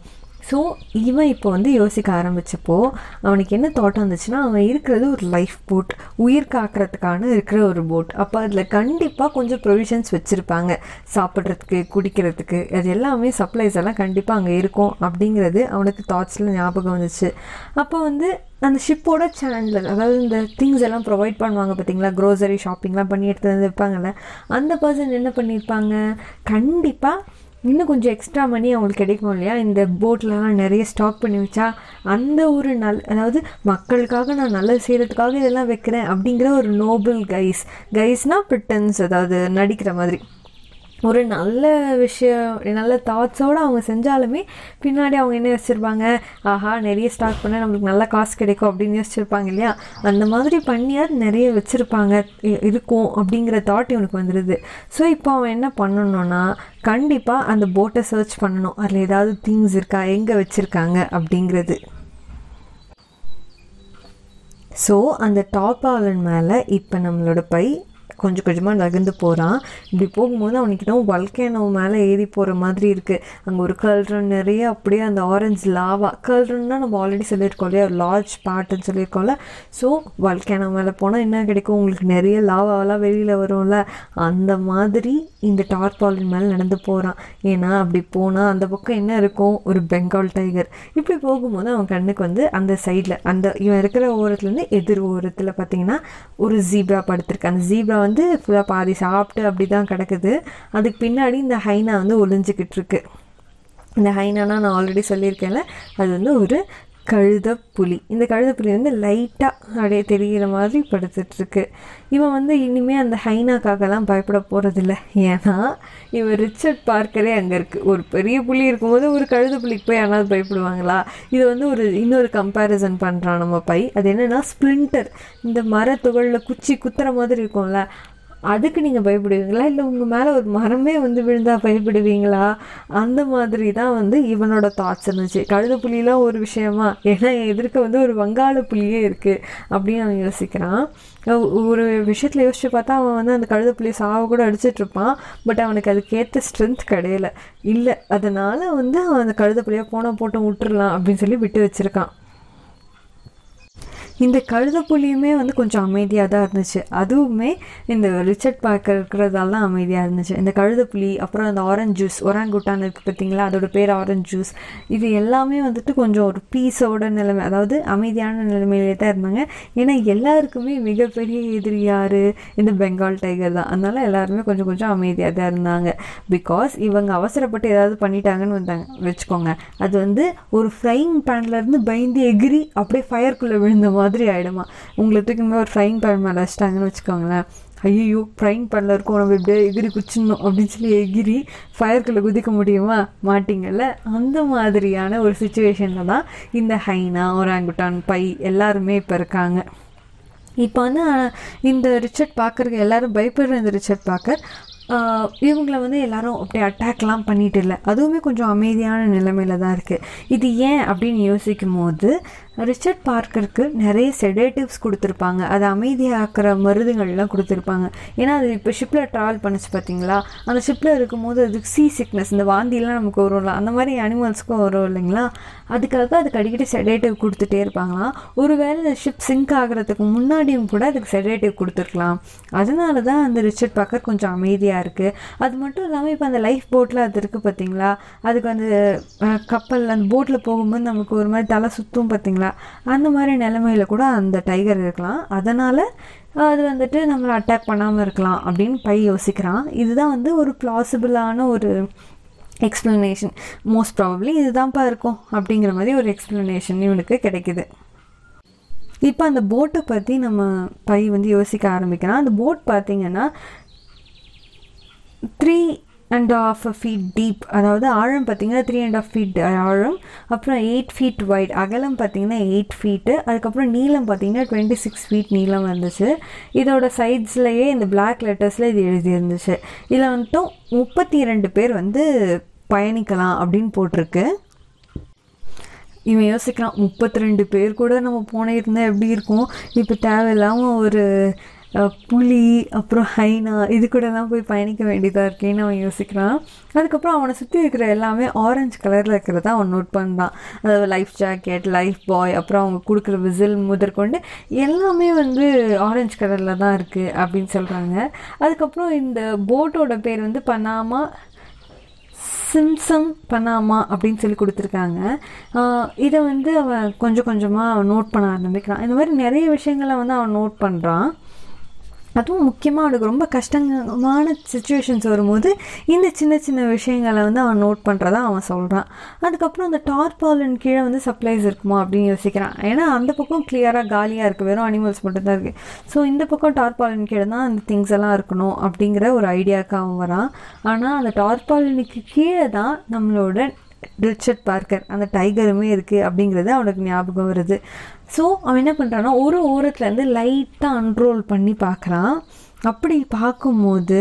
ஸோ இவன் இப்போ வந்து யோசிக்க ஆரம்பிச்சப்போ அவனுக்கு என்ன தோட்டம் வந்துச்சுன்னா அவன் இருக்கிறது ஒரு லைஃப் போட் உயிர் காக்கிறதுக்கான இருக்கிற ஒரு போட் அப்போ அதில் கண்டிப்பாக கொஞ்சம் ப்ரொவிஷன்ஸ் வச்சுருப்பாங்க சாப்பிட்றதுக்கு குடிக்கிறதுக்கு அது எல்லாமே சப்ளைஸ் எல்லாம் கண்டிப்பாக அங்கே இருக்கும் அப்படிங்கிறது அவனுக்கு தாட்ஸில் ஞாபகம் வந்துச்சு அப்போ வந்து அந்த ஷிப்போட சேனலில் அதாவது இந்த திங்ஸ் எல்லாம் ப்ரொவைட் பண்ணுவாங்க பார்த்தீங்களா க்ரோசரி ஷாப்பிங்லாம் பண்ணி எடுத்து வந்து வைப்பாங்கல்ல அந்த பர்சன் என்ன பண்ணியிருப்பாங்க கண்டிப்பாக இன்னும் கொஞ்சம் எக்ஸ்ட்ரா மணி அவங்களுக்கு கிடைக்கும் இல்லையா இந்த போட்லலாம் நிறைய ஸ்டாக் பண்ணி வச்சா அந்த ஒரு நல் அதாவது மக்களுக்காக நான் நல்லது செய்கிறதுக்காக இதெல்லாம் வைக்கிறேன் அப்படிங்கிற ஒரு நோபல் கைஸ் கைஸ்னால் பிரிட்டன்ஸ் அதாவது நடிக்கிற மாதிரி ஒரு நல்ல விஷயம் நல்ல தாட்ஸோடு அவங்க செஞ்சாலுமே பின்னாடி அவங்க என்ன யோசிச்சிருப்பாங்க ஆஹா நிறைய ஸ்டார்ட் பண்ணால் நம்மளுக்கு நல்ல காசு கிடைக்கும் அப்படின்னு யோசிச்சிருப்பாங்க இல்லையா அந்த மாதிரி பண்ணியார் நிறைய வச்சுருப்பாங்க இருக்கும் அப்படிங்கிற தாட் இவனுக்கு வந்துடுது ஸோ இப்போ அவன் என்ன பண்ணணும்னா கண்டிப்பாக அந்த போட்டை சர்ச் பண்ணணும் அதில் ஏதாவது திங்ஸ் இருக்கா எங்கே வச்சுருக்காங்க அப்படிங்கிறது ஸோ அந்த டாப் ஆலன் மேலே இப்போ நம்மளோட பை கொஞ்சம் கொஞ்சமாக நகர்ந்து போகிறான் இப்படி போகும்போது அவனுக்கு இன்னும் வல்கேனோ மேலே ஏறி போகிற மாதிரி இருக்குது அங்கே ஒரு கல்ரன் நிறைய அப்படியே அந்த ஆரஞ்சு லாவா கல்ரன்னா நம்ம ஆல்ரெடி சொல்லியிருக்கோம் இல்லையா ஒரு லார்ஜ் பார்ட்டுன்னு சொல்லியிருக்கோம்ல ஸோ வல்கேனோ மேலே போனால் என்ன கிடைக்கும் உங்களுக்கு நிறைய லாவாவெல்லாம் வெளியில் வரும்ல அந்த மாதிரி இந்த டார்பாலின் மேலே நடந்து போகிறான் ஏன்னா அப்படி போனால் அந்த பக்கம் என்ன இருக்கும் ஒரு பெங்கால் டைகர் இப்படி போகும்போது அவன் கண்ணுக்கு வந்து அந்த சைடில் அந்த இவன் இருக்கிற ஓரத்துலேருந்து எதிர் ஓரத்தில் பார்த்தீங்கன்னா ஒரு ஜீப்ரா படுத்திருக்கு அந்த ஜீப்ரா வந்து ஃபுல்லாக பாதி சாப்பிட்டு அப்படி தான் கிடக்குது அதுக்கு பின்னாடி இந்த ஹைனா வந்து ஒளிஞ்சிக்கிட்டு இருக்கு இந்த ஹைனானா நான் ஆல்ரெடி சொல்லியிருக்கேன்ல அது வந்து ஒரு கழுத புலி இந்த கழுத புலி வந்து லைட்டாக அப்படியே தெரிகிற மாதிரி படுத்துட்ருக்கு இவன் வந்து இனிமேல் அந்த ஹைனாக்காகலாம் பயப்பட போகிறதில்ல ஏன்னா இவன் ரிச்சர்ட் பார்க்கரே அங்கே இருக்குது ஒரு பெரிய புலி இருக்கும்போது ஒரு கழுத புலிக்கு போய் யாராவது பயப்படுவாங்களா இது வந்து ஒரு இன்னொரு கம்பேரிசன் பண்ணுறான் நம்ம பை அது என்னென்னா ஸ்ப்ளிண்டர் இந்த மரத்துகளில் குச்சி குத்துற மாதிரி இருக்கும்ல அதுக்கு நீங்கள் பயப்படுவீங்களா இல்லை உங்கள் மேலே ஒரு மரமே வந்து விழுந்தால் பயப்படுவீங்களா அந்த மாதிரி தான் வந்து இவனோட தாட்ஸ் இருந்துச்சு கழுத புலிலாம் ஒரு விஷயமா ஏன்னா எதிர்க்க வந்து ஒரு வங்காள புலியே இருக்குது அப்படின்னு அவன் யோசிக்கிறான் ஒரு விஷயத்தில் யோசிச்சு பார்த்தா அவன் வந்து அந்த கழுத புலியை சாவ கூட அடிச்சிட்ருப்பான் பட் அவனுக்கு அதுக்கேற்ற ஸ்ட்ரென்த் கிடையல இல்லை அதனால் வந்து அவன் அந்த கழுத புலியை போனால் போட்டு விட்டுறலாம் அப்படின்னு சொல்லி விட்டு வச்சுருக்கான் இந்த கழுத புலியுமே வந்து கொஞ்சம் அமைதியாக தான் இருந்துச்சு அதுவுமே இந்த ரிச்சர்ட் பார்க்கர் இருக்கிறதால தான் அமைதியாக இருந்துச்சு இந்த கழுத புலி அப்புறம் அந்த ஆரஞ்ச் ஜூஸ் ஒராங்குட்டான் இருக்குது பார்த்தீங்களா அதோட பேர் ஆரஞ்ச் ஜூஸ் இது எல்லாமே வந்துட்டு கொஞ்சம் ஒரு பீஸோட நிலைமை அதாவது அமைதியான நிலைமையிலே தான் இருந்தாங்க ஏன்னா எல்லாருக்குமே மிகப்பெரிய எதிரி யார் இந்த பெங்கால் டைகர் தான் அதனால எல்லாருமே கொஞ்சம் கொஞ்சம் அமைதியாக தான் இருந்தாங்க பிகாஸ் இவங்க அவசரப்பட்டு ஏதாவது பண்ணிட்டாங்கன்னு வந்தாங்க வச்சுக்கோங்க அது வந்து ஒரு ஃப்ரைங் பேன்லேருந்து பயந்து எகிரி அப்படியே ஃபயர்க்குள்ளே விழுந்த மாதிரி ஆகிடுமா உங்களுக்கு தூக்கி ஒரு ஃப்ரைங் பேன் மேலே வச்சிட்டாங்கன்னு வச்சுக்கோங்களேன் ஐயோ ஃப்ரைங் பேனில் இருக்கும் நம்ம இப்படியே எகிரி குச்சிடணும் அப்படின்னு சொல்லி எகிரி ஃபயர்க்குள்ளே குதிக்க முடியுமா மாட்டிங்கல்ல அந்த மாதிரியான ஒரு சுச்சுவேஷனில் தான் இந்த ஹைனா ஒராங்குட்டான் பை எல்லாருமே இப்போ இருக்காங்க இப்போ வந்து இந்த ரிச்சர்ட் பார்க்கறதுக்கு எல்லாரும் பயப்படுற இந்த ரிச்சர்ட் பார்க்கர் இவங்கள வந்து எல்லாரும் அப்படியே அட்டாக்லாம் பண்ணிட்டு இல்லை அதுவுமே கொஞ்சம் அமைதியான நிலைமையில தான் இருக்குது இது ஏன் அப்படின்னு யோசிக்கும் போது ரிச்சர்ட் பார்க்கருக்கு நிறைய செடேட்டிவ்ஸ் கொடுத்துருப்பாங்க அதை அமைதியாக்குற மருந்துகள்லாம் கொடுத்துருப்பாங்க ஏன்னா அது இப்போ ஷிப்பில் ட்ராவல் பண்ணிச்சு பார்த்தீங்களா அந்த ஷிப்பில் இருக்கும்போது அதுக்கு சீ சிக்னஸ் இந்த வாந்திலாம் நமக்கு வரும்ல அந்த மாதிரி அனிமல்ஸ்க்கும் வரும் இல்லைங்களா அதுக்காக அதுக்கு அடிக்கடி செடேட்டிவ் கொடுத்துட்டே இருப்பாங்களாம் ஒருவேளை இந்த ஷிப் சிங்க் ஆகிறதுக்கு முன்னாடியும் கூட அதுக்கு செடேட்டிவ் கொடுத்துருக்கலாம் அதனால தான் அந்த ரிச்சர்ட் பார்க்கர் கொஞ்சம் அமைதியாக இருக்குது அது மட்டும் இல்லாமல் இப்போ அந்த லைஃப் போட்டில் அது இருக்குது பார்த்தீங்களா அதுக்கு அந்த கப்பல் அந்த போட்டில் போகும்போது நமக்கு ஒரு மாதிரி தலை சுற்றும் பார்த்தீங்களா அந்த மாதிரி நிலைமையில கூட அந்த டைகர் இருக்கலாம் அதனால் அது வந்துட்டு நம்மளை அட்டாக் பண்ணாமல் இருக்கலாம் அப்படின்னு பை யோசிக்கிறான் இதுதான் வந்து ஒரு ப்ளாசிபிளான ஒரு எக்ஸ்ப்ளனேஷன் மோஸ்ட் ப்ராபப்ளி இதுதான்ப்பா இருக்கும் அப்படிங்கிற மாதிரி ஒரு எக்ஸ்ப்ளனேஷன் இவனுக்கு கிடைக்குது இப்போ அந்த போட்டை பற்றி நம்ம பை வந்து யோசிக்க ஆரம்பிக்கிறான் அந்த போட் பார்த்திங்கன்னா three and half feet deep அதாவது ஆழம் பார்த்தீங்கன்னா த்ரீ அண்ட் ஆஃப் ஃபீட் ஆழம் அப்புறம் எயிட் ஃபீட் வைட் அகலம் பார்த்தீங்கன்னா எயிட் ஃபீட்டு அதுக்கப்புறம் நீளம் பார்த்தீங்கன்னா டுவெண்ட்டி சிக்ஸ் ஃபீட் நீளம் இருந்துச்சு இதோட சைட்ஸ்லேயே இந்த பிளாக் லெட்டர்ஸில் இது எழுதியிருந்துச்சு இதில் வந்துட்டு முப்பத்தி ரெண்டு பேர் வந்து பயணிக்கலாம் அப்படின்னு போட்டிருக்கு இவன் யோசிக்கிறான் முப்பத்தி ரெண்டு பேர் கூட நம்ம போன இருந்தால் எப்படி இருக்கும் இப்போ தேவையில்லாமல் ஒரு அஹ், புலி அப்புறம் ஹைனா இது கூடலாம் போய் பயணிக்க வேண்டியதாக இருக்கேன்னு அவன் யோசிக்கிறான் அதுக்கப்புறம் அவனை சுற்றி இருக்கிற எல்லாமே ஆரஞ்சு கலரில் இருக்கிறத அவன் நோட் பண்ணுறான் அதாவது லைஃப் ஜாக்கெட் லைஃப் பாய் அப்புறம் அவங்க கொடுக்குற விசில் முதற்கொண்டு எல்லாமே வந்து ஆரஞ்சு கலரில் தான் இருக்குது அப்படின்னு சொல்கிறாங்க அதுக்கப்புறம் இந்த போட்டோட பேர் வந்து பனாமா சிம்சம் பனாமா அப்படின்னு சொல்லி கொடுத்துருக்காங்க ஆஹ் இதை வந்து அவன் கொஞ்சம் கொஞ்சமாக அவன் நோட் பண்ண ஆரம்பிக்கிறான் இந்த மாதிரி நிறைய விஷயங்களை வந்து அவன் நோட் பண்ணுறான் அதுவும் முக்கியமாக அவனுக்கு ரொம்ப கஷ்டமான சுச்சுவேஷன்ஸ் வரும்போது இந்த சின்ன சின்ன விஷயங்களை வந்து அவன் நோட் பண்ணுறதா அவன் சொல்கிறான் அதுக்கப்புறம் அந்த டார்பாலின் கீழே வந்து சப்ளைஸ் இருக்குமா அப்படின்னு யோசிக்கிறான் ஏன்னா அந்த பக்கம் கிளியராக காலியாக இருக்குது வெறும் அனிமல்ஸ் மட்டும்தான் இருக்குது ஸோ இந்த பக்கம் டார்பாலின் கீழே தான் அந்த திங்ஸ் எல்லாம் இருக்கணும் அப்படிங்கிற ஒரு ஐடியாவுக்கு அவன் வரான் ஆனால் அந்த டார்பாலினுக்கு கீழே தான் நம்மளோட ரிச்சர்ட் பார்க்கர் அந்த டைகருமே இருக்குது அப்படிங்கிறது அவனுக்கு ஞாபகம் வருது ஸோ அவன் என்ன பண்ணுறான்னா ஒரு ஓரத்துலேருந்து லைட்டாக அன்ரோல் பண்ணி பார்க்குறான் அப்படி பார்க்கும்போது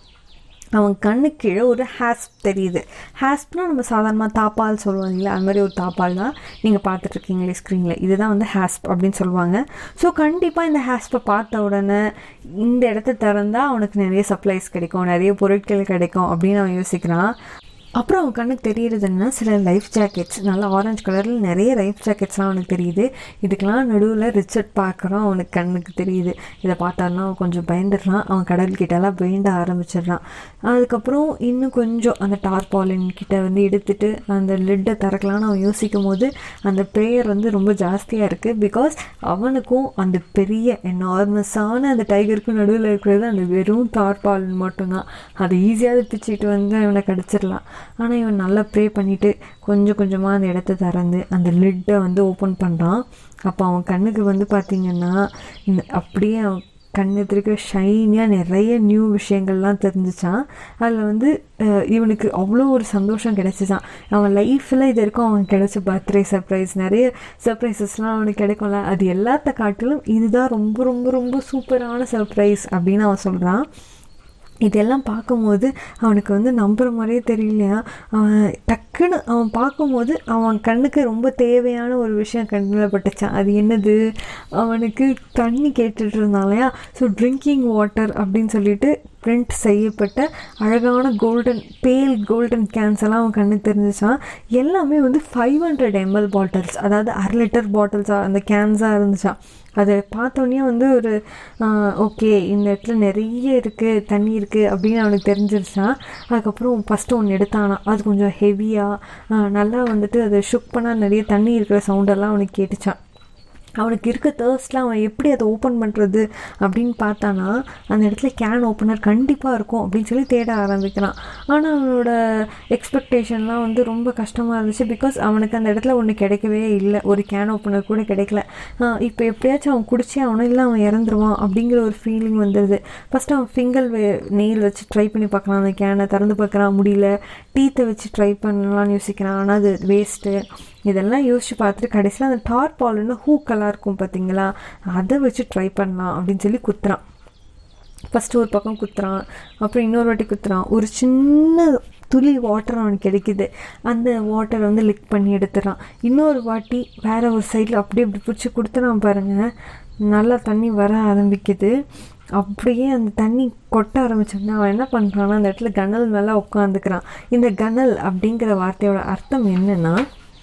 அவன் கண்ணுக்கு கீழே ஒரு ஹாஸ்ப் தெரியுது ஹாஸ்ப்னா நம்ம சாதாரணமாக தாப்பால் சொல்லுவோம் இல்லைங்களா அந்த மாதிரி ஒரு தாப்பால் தான் நீங்கள் பார்த்துட்ருக்கீங்களே ஸ்க்ரீனில் இதுதான் வந்து ஹாஸ்ப் அப்படின்னு சொல்லுவாங்க ஸோ கண்டிப்பாக இந்த ஹாஸ்ப்பை பார்த்த உடனே இந்த இடத்த திறந்தா அவனுக்கு நிறைய சப்ளைஸ் கிடைக்கும் நிறைய பொருட்கள் கிடைக்கும் அப்படின்னு அவன் யோசிக்கிறான் அப்புறம் அவன் கண்ணுக்கு தெரியுறது என்ன சில லைஃப் ஜாக்கெட்ஸ் நல்லா ஆரஞ்சு கலரில் நிறைய லைஃப் ஜாக்கெட்ஸ்லாம் அவனுக்கு தெரியுது இதுக்கெல்லாம் நடுவில் ரிச்சர்ட் பார்க்குறோம் அவனுக்கு கண்ணுக்கு தெரியுது இதை பார்த்தாருன்னா அவன் கொஞ்சம் பயந்துடுறான் அவன் கடல்கிட்டலாம் வேண்ட ஆரம்பிச்சிடுறான் அதுக்கப்புறம் இன்னும் கொஞ்சம் அந்த டார்பாலின் கிட்ட வந்து எடுத்துட்டு அந்த லிட்டை திறக்கலான்னு அவன் யோசிக்கும் போது அந்த ப்ரேயர் வந்து ரொம்ப ஜாஸ்தியாக இருக்குது பிகாஸ் அவனுக்கும் அந்த பெரிய எனார்மஸான அந்த டைகருக்கும் நடுவில் இருக்கிறது அந்த வெறும் டார்பாலின் மட்டும்தான் அதை ஈஸியாக பிச்சுட்டு வந்து அவனை கடிச்சிடலாம் ஆனால் இவன் நல்லா ப்ரே பண்ணிவிட்டு கொஞ்சம் கொஞ்சமாக அந்த இடத்த திறந்து அந்த லிட்டை வந்து ஓப்பன் பண்ணுறான் அப்போ அவன் கண்ணுக்கு வந்து பார்த்திங்கன்னா இந்த அப்படியே அவன் கண் எதிர்க்க ஷைனியாக நிறைய நியூ விஷயங்கள்லாம் தெரிஞ்சிச்சான் அதில் வந்து அஹ், இவனுக்கு அவ்வளோ ஒரு சந்தோஷம் கிடைச்சிச்சான் அவன் லைஃப்பில் இது வரைக்கும் அவனுக்கு கிடைச்ச பர்த்டே சர்ப்ரைஸ் நிறைய சர்ப்ரைசஸ்லாம் அவனுக்கு கிடைக்கும்ல அது எல்லாத்த காட்டிலும் இதுதான் ரொம்ப ரொம்ப ரொம்ப சூப்பரான சர்ப்ரைஸ் அப்படின்னு அவன் சொல்கிறான் இதெல்லாம் பார்க்கும்போது அவனுக்கு வந்து நம்புகிற மாதிரியே தெரியலையா அவன் டக்குன்னு அவன் பார்க்கும்போது அவன் கண்ணுக்கு ரொம்ப தேவையான ஒரு விஷயம் கண்ணில் பட்டுச்சான் அது என்னது அவனுக்கு தண்ணி கேட்டுட்டு இருந்தான் இல்லையா ஸோ ட்ரிங்கிங் வாட்டர் அப்படின்னு சொல்லிட்டு பிரிண்ட் செய்யப்பட்ட அழகான கோல்டன் பேல் கோல்டன் கேன்ஸ் எல்லாம் அவன் கண்ணுக்கு தெரிஞ்சிச்சான் எல்லாமே வந்து ஃபைவ் ஹண்ட்ரட் எம்எல் பாட்டில்ஸ் அதாவது அரை லிட்டர் பாட்டில்ஸாக அந்த கேன்ஸாக இருந்துச்சான் அதை பார்த்தோன்னே வந்து ஒரு ஓகே இந்த இடத்துல நிறைய இருக்குது தண்ணி இருக்குது அப்படின்னு அவனுக்கு தெரிஞ்சிருச்சான் அதுக்கப்புறம் ஃபஸ்ட்டு ஒன்று எடுத்தானா அது கொஞ்சம் ஹெவியாக நல்லா வந்துட்டு அதை ஷுக் பண்ணால் நிறைய தண்ணி இருக்கிற சவுண்டெல்லாம் அவனுக்கு கேட்டுச்சான் அவனுக்கு இருக்க தேர்ஸ்ட்லாம் அவன் எப்படி அதை ஓப்பன் பண்ணுறது அப்படின்னு பார்த்தானா அந்த இடத்துல கேன் ஓப்பனர் கண்டிப்பாக இருக்கும் அப்படின்னு சொல்லி தேட ஆரம்பிக்கிறான் ஆனால் அவனோட எக்ஸ்பெக்டேஷன்லாம் வந்து ரொம்ப கஷ்டமாக இருந்துச்சு பிகாஸ் அவனுக்கு அந்த இடத்துல ஒன்று கிடைக்கவே இல்லை ஒரு கேன் ஓப்பனர் கூட கிடைக்கல இப்போ எப்படியாச்சும் அவன் குடிச்சே அவனும் இல்லை அவன் இறந்துருவான் அப்படிங்கிற ஒரு ஃபீலிங் வந்துடுது ஃபஸ்ட்டு அவன் ஃபிங்கல் வே நெயில் வச்சு ட்ரை பண்ணி பார்க்கலாம் அந்த கேனை திறந்து பார்க்குறான் முடியல டீத்தை வச்சு ட்ரை பண்ணலாம்னு யோசிக்கிறான் ஆனால் அது வேஸ்ட்டு இதெல்லாம் யோசிச்சு பார்த்துட்டு கடைசியில் அந்த டார்பால்னு ஹூக்கெல்லாம் இருக்கும் பார்த்தீங்களா அதை வச்சு ட்ரை பண்ணலாம் அப்படின்னு சொல்லி குத்துறான் ஃபஸ்ட்டு ஒரு பக்கம் குத்துறான் அப்புறம் இன்னொரு வாட்டி குத்துறான் ஒரு சின்ன துளி வாட்டர் அவனுக்கு கிடைக்குது அந்த வாட்டரை வந்து லிக் பண்ணி எடுத்துறான் இன்னொரு வாட்டி வேற ஒரு சைடில் அப்படியே இப்படி பிடிச்சி கொடுத்துறான் பாருங்க நல்லா தண்ணி வர ஆரம்பிக்குது அப்படியே அந்த தண்ணி கொட்ட ஆரம்பிச்சோன்னா அவன் என்ன பண்ணுறான்னா அந்த இடத்துல கனல் மேலே உட்காந்துக்கிறான் இந்த கனல் அப்படிங்கிற வார்த்தையோட அர்த்தம் என்னன்னா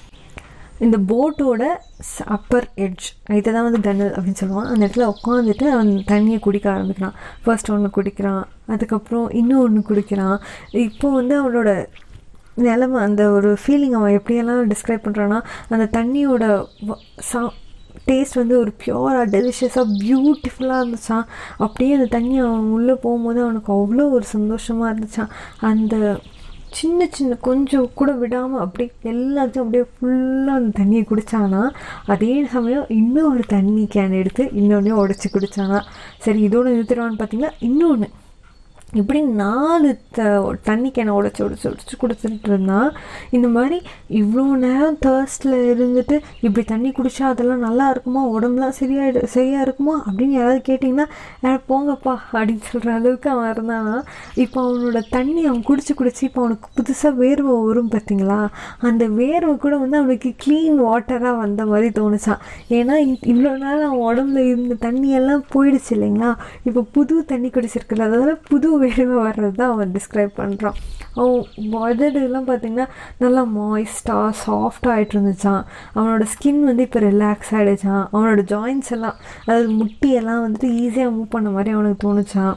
இந்த போட்டோட அப்பர் எட்ஜ் இதை தான் வந்து கன்னல் அப்படின்னு சொல்லுவான் அந்த இடத்துல உட்காந்துட்டு அவன் தண்ணியை குடிக்க ஆரம்பிக்கிறான் ஃபர்ஸ்ட் ஒன்று குடிக்கிறான் அதுக்கப்புறம் இன்னும் ஒன்று குடிக்கிறான் இப்போ வந்து அவனோட நிலமை அந்த ஒரு ஃபீலிங் அவன் எப்படியெல்லாம் டிஸ்கிரைப் பண்ணுறான்னா அந்த தண்ணியோட வ- சா டேஸ்ட் வந்து ஒரு பியூராக டெலிஷியஸாக பியூட்டிஃபுல்லாக இருந்துச்சான் அப்படியே அந்த தண்ணி அவன் உள்ளே போகும்போது அவனுக்கு அவ்வளோ ஒரு சந்தோஷமாக இருந்துச்சான் அந்த சின்ன சின்ன கொஞ்சம் கூட விடாமல் அப்படியே எல்லாத்தையும் அப்படியே ஃபுல்லாக அந்த தண்ணியை குடித்தானா அதே சமயம் இன்னும் ஒரு தண்ணி கேன் எடுத்து இன்னொன்னே உடச்சி குடித்தானா சரி இதோட நிறுத்திடுவான்னு பார்த்தீங்கன்னா இன்னொன்று இப்படி நாலு த தண்ணி கேனை உடச்சி உடச்சி உடச்சி கொடுத்துட்டு இருந்தான் இந்த மாதிரி இவ்வளோ நேரம் தேர்ஸ்டில் இருந்துட்டு இப்படி தண்ணி குடிச்சா அதெல்லாம் நல்லா இருக்குமா உடம்புலாம் சரியாயிடு சரியாக இருக்குமா அப்படின்னு யாராவது கேட்டிங்கன்னா "அட போங்கப்பா அப்படின்னு சொல்கிற அளவுக்கு அவன் இருந்தானா இப்போ அவனோட தண்ணி அவன் குடிச்சு குடிச்சு இப்போ அவனுக்கு புதுசாக வேர்வை வரும் பார்த்தீங்களா அந்த வேர்வை கூட வந்து அவனுக்கு க்ளீன் வாட்டராக வந்த மாதிரி தோணுச்சான் ஏன்னா இ- இவ்வளோ நாள் அவன் உடம்புல இருந்த தண்ணியெல்லாம் போயிடுச்சு இல்லைங்களா இப்போ புது தண்ணி குடிச்சிருக்கல அதனால புது வேர்வை வர்றது தான் அவன் டிஸ்கிரைப் பண்ணுறான் அவன் உதடுலாம் பார்த்தீங்கன்னா நல்லா மாய்ஸ்டாக சாஃப்டாக ஆகிட்டு இருந்துச்சான் அவனோட ஸ்கின் வந்து இப்போ ரிலாக்ஸ் ஆகிடுச்சான் அவனோட ஜாயின்ஸ் எல்லாம் அதாவது முட்டியெல்லாம் வந்துட்டு ஈஸியாக மூவ் பண்ண மாதிரி அவனுக்கு தோணுச்சான்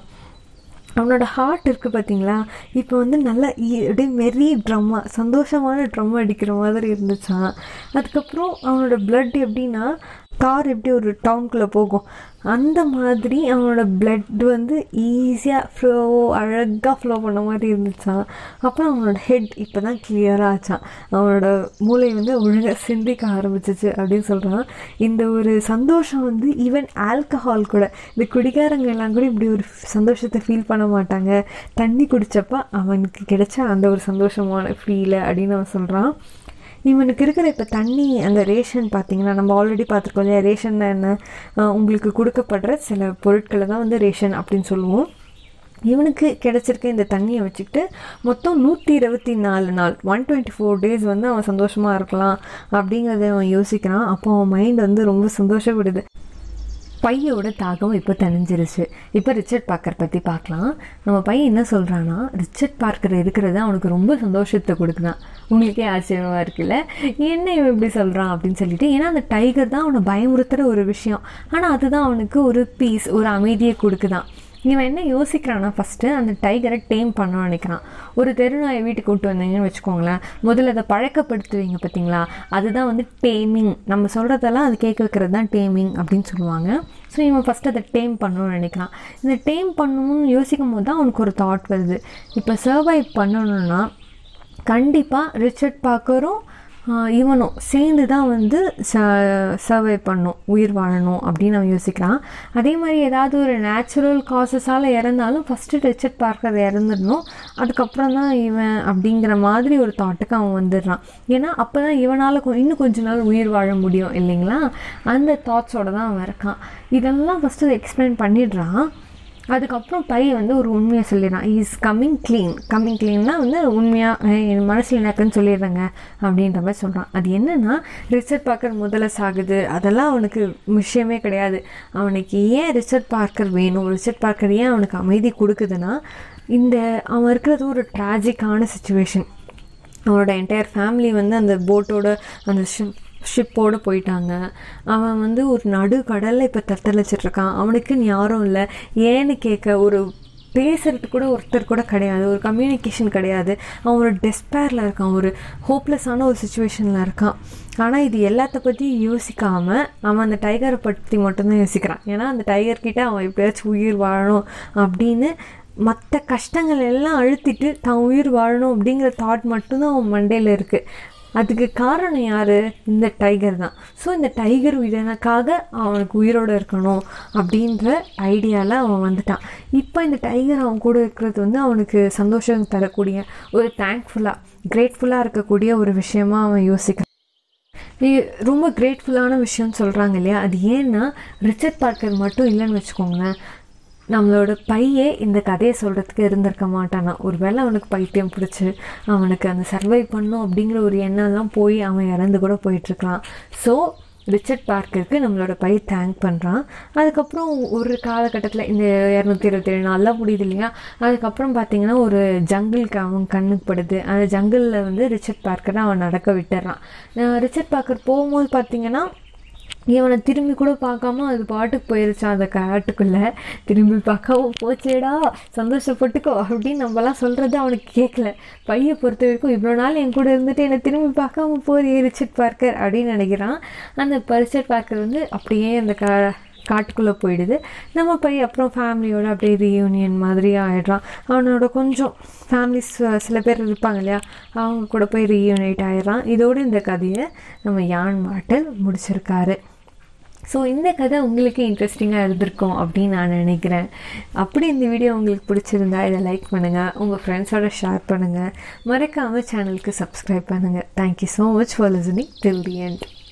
அவனோட ஹார்ட் இருக்குது பார்த்தீங்களா இப்போ வந்து நல்லா ஈ- அப்படியே மெரி ட்ரம்மா சந்தோஷமான ட்ரம் அடிக்கிற மாதிரி இருந்துச்சான் அதுக்கப்புறம் அவனோட blood எப்படின்னா கார் எப்படி ஒரு டவுனுக்குள்ளே போகும் அந்த மாதிரி அவனோட blood வந்து ஈஸியாக ஃப்ளோ அழகாக ஃப்ளோ பண்ண மாதிரி இருந்துச்சான் அப்புறம் அவனோட ஹெட் இப்போ தான் கிளியராக ஆச்சான் அவனோட மூளை வந்து ஒழுங்காக சிந்திக்க ஆரம்பிச்சிச்சு அப்படின்னு சொல்கிறான் இந்த ஒரு சந்தோஷம் வந்து ஈவன் ஆல்கஹால் கூட இந்த குடிகாரங்க எல்லாம் கூட இப்படி ஒரு சந்தோஷத்தை ஃபீல் பண்ண மாட்டாங்க தண்ணி குடிச்சப்ப அவனுக்கு கிடைச்ச அந்த ஒரு சந்தோஷமான ஃபீலை அப்படின்னு அவன் சொல்கிறான் இவனுக்கு இருக்கிற இப்போ தண்ணி அந்த ரேஷன் பார்த்தீங்கன்னா நம்ம ஆல்ரெடி பார்த்துருக்கோம் இல்லையா ரேஷன்னா என்ன அஹ் உங்களுக்கு கொடுக்கப்படுற சில பொருட்களை தான் வந்து ரேஷன் அப்படின்னு சொல்லுவோம் இவனுக்கு கிடைச்சிருக்க இந்த தண்ணியை வச்சுக்கிட்டு மொத்தம் நூற்றி இருபத்தி நாலு நாள் ஒன் டுவெண்ட்டி ஃபோர் டேஸ் வந்து அவன் சந்தோஷமாக இருக்கலாம் அப்படிங்கிறத அவன் யோசிக்கிறான் அப்போ அவன் மைண்ட் வந்து ரொம்ப சந்தோஷப்படுது பையோட தாகம் இப்போ தணிஞ்சிருச்சு இப்போ ரிச்சர்ட் பார்க்கர் பற்றி பார்க்கலாம் நம்ம பையன் என்ன சொல்கிறான்னா ரிச்சர்ட் பார்க்கர் இருக்கிறது அவனுக்கு ரொம்ப சந்தோஷத்தை கொடுக்குதான் உங்களுக்கே ஆச்சரியமாக இருக்குல்ல என்ன இவன் இப்படி சொல்கிறான் அப்படின்னு சொல்லிட்டு ஏன்னா அந்த டைகர் தான் அவனை பயமுறுத்துகிற ஒரு விஷயம் ஆனால் அதுதான் அவனுக்கு ஒரு பீஸ் ஒரு அமைதியை கொடுக்குதான் இவன் என்ன யோசிக்கிறான்னா ஃபஸ்ட்டு அந்த டைகரை டேம் பண்ணணும்னு நினைக்கிறான் ஒரு தெருநாயை வீட்டுக்கு கூட்டு வந்தீங்கன்னு வச்சுக்கோங்களேன் முதல்ல அதை பழக்கப்படுத்துவீங்க பார்த்தீங்களா அதுதான் வந்து டேமிங் நம்ம சொல்கிறதெல்லாம் அது கேட்க வைக்கிறது தான் டேமிங் அப்படின்னு சொல்லுவாங்க ஸோ இவன் ஃபஸ்ட்டு அதை டேம் பண்ணணும்னு நினைக்கிறான் இந்த டேம் பண்ணணும்னு யோசிக்கும் போது தான் அவனுக்கு ஒரு தாட் வருது இப்போ சர்வைவ் பண்ணணும்னா கண்டிப்பாக ரிச்சர்ட் பார்க்கரும் ஆஹ் இவனும் சேர்ந்து தான் வந்து ச சர்வை பண்ணும் உயிர் வாழணும் அப்படின்னு அவன் யோசிக்கிறான் அதே மாதிரி ஏதாவது ஒரு நேச்சுரல் காசஸால் இறந்தாலும் ஃபஸ்ட்டு ரிச்சர்ட் பார்க்கர் இறந்துடணும் அதுக்கப்புறம் தான் இவன் அப்படிங்கிற மாதிரி ஒரு தாட்டுக்கு அவன் வந்துடுறான் ஏன்னா அப்போ தான் இவனால் இன்னும் கொஞ்ச நாள் உயிர் வாழ முடியும் இல்லைங்களா அந்த தாட்ஸோட தான் அவன் இருக்கான் இதெல்லாம் ஃபஸ்ட்டு எக்ஸ்பிளைன் பண்ணிடுறான் அதுக்கப்புறம் பையன் வந்து ஒரு உண்மையை சொல்லிடுறான் இஸ் கம்மிங் க்ளீன் கம்மிங் க்ளீன்னா வந்து உண்மையாக என் மனசில் எனக்குன்னு சொல்லிடுறேங்க அப்படின்ற மாதிரி சொல்கிறான் அது என்னன்னா ரிச்சர்ட் பார்க்கர் முதல்ல சாகுது அதெல்லாம் அவனுக்கு விஷயமே கிடையாது அவனுக்கு ஏன் ரிச்சர்ட் பார்க்கர் வேணும் ரிச்சர்ட் பார்க்கர் ஏன் அவனுக்கு அமைதி கொடுக்குதுன்னா இந்த அவன் இருக்கிறது ஒரு ட்ராஜிக்கான சுச்சுவேஷன் அவனோட என்டையர் ஃபேமிலி வந்து அந்த போட்டோட அந்த ஷிப் ஷிப்போடு போயிட்டாங்க அவன் வந்து ஒரு நடு கடலில் இப்போ தத்தளிச்சிட்டு இருக்கான் அவனுக்குன்னு யாரும் இல்லை ஏன்னு கேட்க ஒரு பேசுறதுக்கு கூட ஒருத்தர் கூட கிடையாது ஒரு கம்யூனிகேஷன் கிடையாது அவன் ஒரு டெஸ்பேரில் இருக்கான் ஒரு ஹோப்லெஸ்ஸான ஒரு சுச்சுவேஷனில் இருக்கான் ஆனால் இது எல்லாத்த பற்றியும் யோசிக்காமல் அவன் அந்த டைகரை பற்றி மட்டும்தான் யோசிக்கிறான் ஏன்னா அந்த டைகர் கிட்ட அவன் எப்படியாச்சும் உயிர் வாழணும் அப்படின்னு மற்ற கஷ்டங்கள் எல்லாம் அழுத்திட்டு தான் உயிர் வாழணும் அப்படிங்கிற தாட் மட்டும்தான் அவன் மண்டையில் இருக்குது அதுக்கு காரணம் யார் இந்த டைகர் தான் ஸோ இந்த டைகர் உயிரினக்காக அவனுக்கு உயிரோடு இருக்கணும் அப்படின்ற ஐடியாவில் அவன் வந்துட்டான் இப்போ இந்த டைகர் அவன் கூட இருக்கிறது வந்து அவனுக்கு சந்தோஷம் தரக்கூடிய ஒரு தேங்க்ஃபுல்லாக கிரேட்ஃபுல்லாக இருக்கக்கூடிய ஒரு விஷயமா அவன் யோசிக்கிறான் இது ரொம்ப கிரேட்ஃபுல்லான விஷயம்னு சொல்கிறாங்க இல்லையா அது ஏன்னா ரிச்சர்ட் பார்க்கர் மட்டும் இல்லைன்னு வச்சுக்கோங்களேன் நம்மளோட பையே இந்த கதையை சொல்கிறதுக்கு இருந்திருக்க மாட்டானா ஒருவேளை அவனுக்கு பைத்தியம் பிடிச்சி அவனுக்கு அந்த சர்வை பண்ணும் அப்படிங்கிற ஒரு எண்ணம்லாம் போய் அவன் இறந்து கூட போயிட்டுருக்கலாம் ஸோ ரிச்சர்ட் பார்க்கருக்கு நம்மளோட பை தேங்க் பண்ணுறான் அதுக்கப்புறம் ஒரு காலகட்டத்தில் இந்த இரநூத்தி இருபத்தேழு நாள்லாம் முடியுது இல்லையா அதுக்கப்புறம் பார்த்தீங்கன்னா ஒரு ஜங்கிளுக்கு அவன் கண்ணுக்கு படுது அந்த ஜங்கிளில் வந்து ரிச்சர்ட் பார்க்கரை அவன் நடக்க விட்டுறான் அஹ் ரிச்சர்ட் பார்க்கர் போகும்போது பார்த்தீங்கன்னா இவனை திரும்பி கூட பார்க்காம அது பாட்டுக்கு போயிருச்சான் அந்த காட்டுக்குள்ளே திரும்பி பார்க்காம போச்சேடா சந்தோஷப்பட்டுக்கோ அப்படின்னு நம்மலாம் சொல்கிறது அவனுக்கு கேட்கல பையை பொறுத்த வரைக்கும் இவ்வளோ நாள் என் கூட இருந்துட்டு என்னை திரும்பி பார்க்காம போறியே ரிச்சர்ட் பார்க்கர் அப்படின்னு நினைக்கிறான் அந்த ரிச்சர்ட் பார்க்கர் வந்து அப்படியே அந்த கா காட்டுக்குள்ளே போயிடுது நம்ம போய் அப்புறம் ஃபேமிலியோட அப்படியே ரீயூனியன் மாதிரி ஆயிடுறான் அவனோட கொஞ்சம் ஃபேமிலிஸ் சில பேர் இருப்பாங்க இல்லையா அவங்க கூட போய் ரீயூனைட் ஆயிடுறான் இதோடு இந்த கதையை நம்ம யான் மாட்டல் முடிச்சிருக்காரு ஸோ இந்த கதை உங்களுக்கு இன்ட்ரெஸ்டிங்காக இருந்திருக்கும் அப்படின்னு நான் நினைக்கிறேன் அப்படி இந்த வீடியோ உங்களுக்கு பிடிச்சிருந்தா இதை லைக் பண்ணுங்கள் உங்கள் ஃப்ரெண்ட்ஸோட ஷேர் பண்ணுங்கள் மறக்காமல் சேனலுக்கு சப்ஸ்கிரைப் பண்ணுங்கள் thank you so much for listening till the end